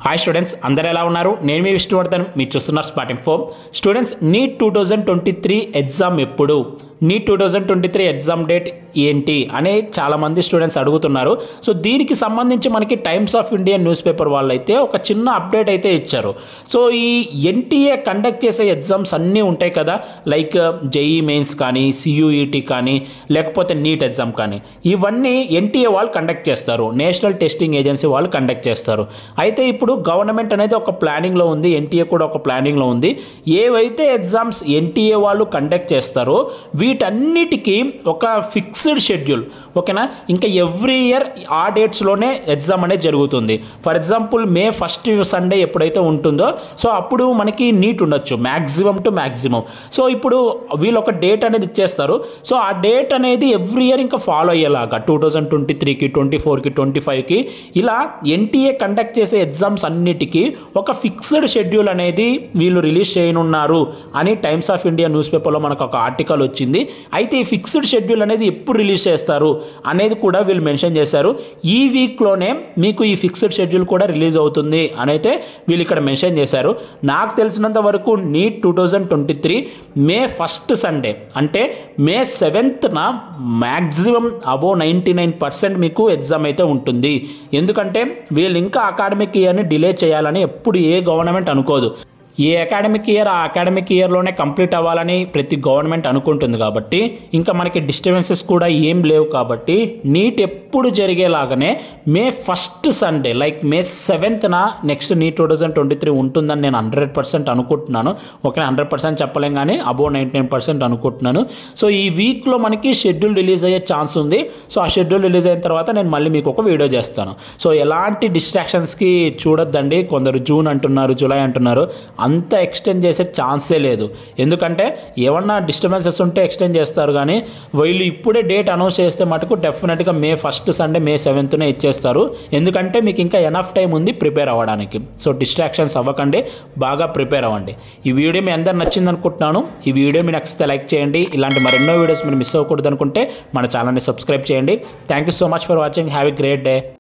hi students అందరు ఎలా ఉన్నారు నేను మీ విష్ణువర్ధన్ మీరు చూస్తున్నారు spot info students NEET two thousand twenty three exam ఎప్పుడు NEET two thousand twenty three exam date ఏంటి అనే చాలామంది స్టూడెంట్స్ అడుగుతున్నారు సో దీనికి సంబంధించి మనకి Times of India newspaper వాళ్ళు అయితే ఒక చిన్న అప్డేట్ అయితే ఇచ్చారు సో ఈ ఎన్టీఏ కండక్ట్ చేసే ఎగ్జామ్స్ అన్నీ ఉంటాయి కదా లైక్ జేఈ మెయిన్స్ కానీ సియూఈటీ కానీ లేకపోతే నీట్ ఎగ్జామ్ కానీ ఇవన్నీ ఎన్టీఏ వాళ్ళు కండక్ట్ చేస్తారు నేషనల్ టెస్టింగ్ ఏజెన్సీ వాళ్ళు కండక్ట్ చేస్తారు అయితే ఇప్పుడు గవర్నమెంట్ అనేది ఒక ప్లానింగ్లో ఉంది ఎన్టీఏ కూడా ఒక ప్లానింగ్లో ఉంది ఏవైతే ఎగ్జామ్స్ ఎన్టీఏ వాళ్ళు కండక్ట్ చేస్తారో వీటన్నిటికీ ఒక ఫిక్స్డ్ షెడ్యూల్ ఓకేనా ఇంకా ఎవ్రీ ఇయర్ ఆ డేట్స్లోనే ఎగ్జామ్ అనేది జరుగుతుంది for example May first Sunday ఎప్పుడైతే ఉంటుందో సో అప్పుడు మనకి నీట్ ఉండొచ్చు మ్యాక్సిమం టు మ్యాక్సిమం సో ఇప్పుడు వీళ్ళు ఒక డేట్ అనేది ఇచ్చేస్తారు సో ఆ డేట్ అనేది ఎవ్రీ ఇయర్ ఇంకా ఫాలో అయ్యేలాగా టూ థౌజండ్ ట్వంటీ త్రీకి ట్వంటీ ఫోర్కి ట్వంటీ ఫైవ్కి ఇలా ఎన్టీఏ కండక్ట్ చేసే ఎగ్జామ్స్ అన్నిటికీ ఒక ఫిక్స్డ్ షెడ్యూల్ అనేది వీళ్ళు రిలీజ్ చేయనున్నారు అని టైమ్స్ ఆఫ్ ఇండియా న్యూస్ పేపర్లో మనకు ఒక ఆర్టికల్ వచ్చింది అయితే ఈ ఫిక్స్డ్ షెడ్యూల్ అనేది ఎప్పుడు రిలీజ్ చేస్తారు అనేది కూడా వీళ్ళు మెన్షన్ చేశారు ఈ వీక్లోనే మీకు ఈ ఫిక్స్డ్ షెడ్యూల్ కూడా రిలీజ్ అవుతుంది అని అయితే వీళ్ళు ఇక్కడ మెన్షన్ చేశారు నాకు తెలిసినంత వరకు NEET two thousand twenty three May first Sunday అంటే మే సెవెంత్న maximum above ninety nine percent మీకు ఎగ్జామ్ అయితే ఉంటుంది ఎందుకంటే వీళ్ళు ఇంకా అకాడమిక్ ఇయర్ని డిలే చేయాలని ఎప్పుడు ఏ గవర్నమెంట్ అనుకోదు ఏ అకాడమిక్ ఇయర్ ఆ అకాడమిక్ ఇయర్లోనే కంప్లీట్ అవ్వాలని ప్రతి గవర్నమెంట్ అనుకుంటుంది కాబట్టి ఇంకా మనకి డిస్టర్బెన్సెస్ కూడా ఏం లేవు కాబట్టి నీట్ ఎప్పుడు జరిగేలాగానే May first Sunday like May సెవెంత్న next NEET two thousand twenty three ఉంటుందని నేను హండ్రెడ్ పర్సెంట్ అనుకుంటున్నాను ఓకే హండ్రెడ్ పర్సెంట్ చెప్పలేం కానీ అబోవ్ నైంటీ నైన్ పర్సెంట్ అనుకుంటున్నాను సో ఈ వీక్లో మనకి షెడ్యూల్ రిలీజ్ అయ్యే ఛాన్స్ ఉంది సో ఆ షెడ్యూల్ రిలీజ్ అయిన తర్వాత నేను మళ్ళీ మీకు ఒక వీడియో చేస్తాను సో ఎలాంటి డిస్ట్రాక్షన్స్కి చూడొద్దండి కొందరు జూన్ అంటున్నారు జూలై అంటున్నారు అంత ఎక్స్టెండ్ చేసే ఛాన్సే లేదు ఎందుకంటే ఏమన్నా డిస్టర్బెన్సెస్ ఉంటే ఎక్స్టెండ్ చేస్తారు కానీ వీళ్ళు ఇప్పుడే డేట్ అనౌన్స్ చేస్తే మటుకు డెఫినెట్గా మే ఫస్ట్ సండే మే సెవెంత్నే ఇచ్చేస్తారు ఎందుకంటే మీకు ఇంకా ఎనఫ్ టైం ఉంది ప్రిపేర్ అవ్వడానికి సో డిస్ట్రాక్షన్స్ అవ్వకండి బాగా ప్రిపేర్ అవ్వండి ఈ వీడియో మీ అందరు నచ్చింది అనుకుంటున్నాను ఈ వీడియో మీ నచ్చితే లైక్ చేయండి ఇలాంటి మరెన్నో వీడియోస్ మీరు మిస్ అవ్వకూడదు అనుకుంటే మన ఛానల్ని సబ్స్క్రైబ్ చేయండి thank you so much for watching have a great day